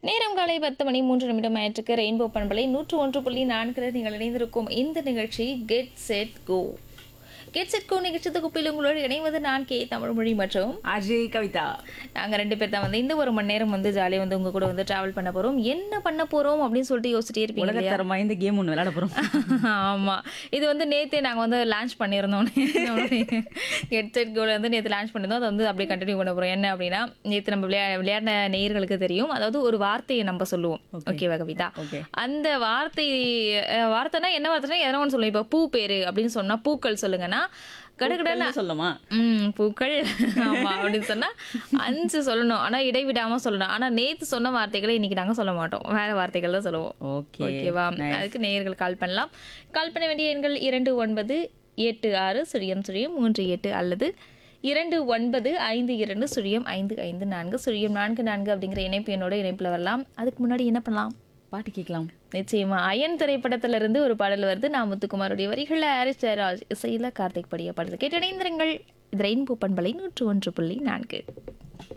நேரம் காலை பத்து மணி மூன்று நிமிடம் ஆயிற்றுக்கு ரெயின்போ பண்பலை நூற்று ஒன்று புள்ளி நான்கில் நீங்கள் இணைந்திருக்கும் இந்த நிகழ்ச்சி get set go get set go நிகழ்ச்சி தொகுப்பில் உங்களோடு இணைவது நான் கே தமிழ்மொழி மற்றும் அஜய் கவிதா நாங்கள் ரெண்டு பேர் தான் வந்து இந்த ஒரு மணி நேரம் வந்து ஜாலியாக வந்து உங்க கூட வந்து டிராவல் பண்ண போறோம் என்ன பண்ண போறோம் அப்படின்னு சொல்லிட்டு யோசிச்சுட்டே இருப்பீங்க இல்லையா? உலகத்தரமா இந்த கேம் ஒன்று விளையாட போறோம் ஆமா இது வந்து நேத்தே நாங்க வந்து லான்ச் பண்ணியிருந்தோம் ஹெட்செட் கோல வந்து நேத்து லான்ச் பண்ணியிருந்தோம் அதை வந்து அப்படியே கண்டினியூ பண்ண போறோம் என்ன அப்படின்னா நேத்து நம்ம விளையா விளையாடின நேயர்களுக்கு தெரியும் அதாவது ஒரு வார்த்தையை நம்ம சொல்லுவோம் ஓகேவா கவிதா ஓகே அந்த வார்த்தை அஹ், வார்த்தைனா என்ன வார்த்தைனா எதனா ஒன்று சொல்லுவோம் இப்போ பூ பேரு அப்படின்னு சொன்னா பூக்கள் சொல்லுங்கன்னா கடகடன்னு சொல்லுமா ம் பூக்கள் ஆமா அப்படின்னு சொன்னா அஞ்சு சொல்லணும் ஆனா இடைவிடாம சொல்லணும் ஆனா நேத்து சொன்ன வார்த்தைகளை இன்னைக்கு நாங்க சொல்ல மாட்டோம் வேற வார்த்தைகள் தான் சொல்லுவோம் ஓகே ஓகேவா அதுக்கு நேயர்கள் கால் பண்ணலாம் கால் பண்ண வேண்டிய எண்கள் இரண்டு ஒன்பது எட்டு ஆறு சுழியம் சுழியம் மூன்று எட்டு அல்லது இரண்டு ஒன்பது ஐந்து இரண்டு சுழியம் ஐந்து ஐந்து நான்கு சுழியம் நான்கு நான்கு அப்படிங்கிற இணைப்பு என்னோட இணைப்பில் வரலாம் அதுக்கு முன்னாடி என்ன பண்ணலாம் பாட்டு கேட்கலாம் நிச்சயமா அயன் திரைப்படத்துல இருந்து ஒரு பாடல் வருது நான் முத்துக்குமாருடைய வரிகளில் ஹாரிஸ் ஜெயராஜ் இசையில கார்த்திக் படிய பாடல் கேட்டடைந்திருங்கள் இது ரெயின்போ பண்பலை நூற்று ஒன்று புள்ளி நான்கு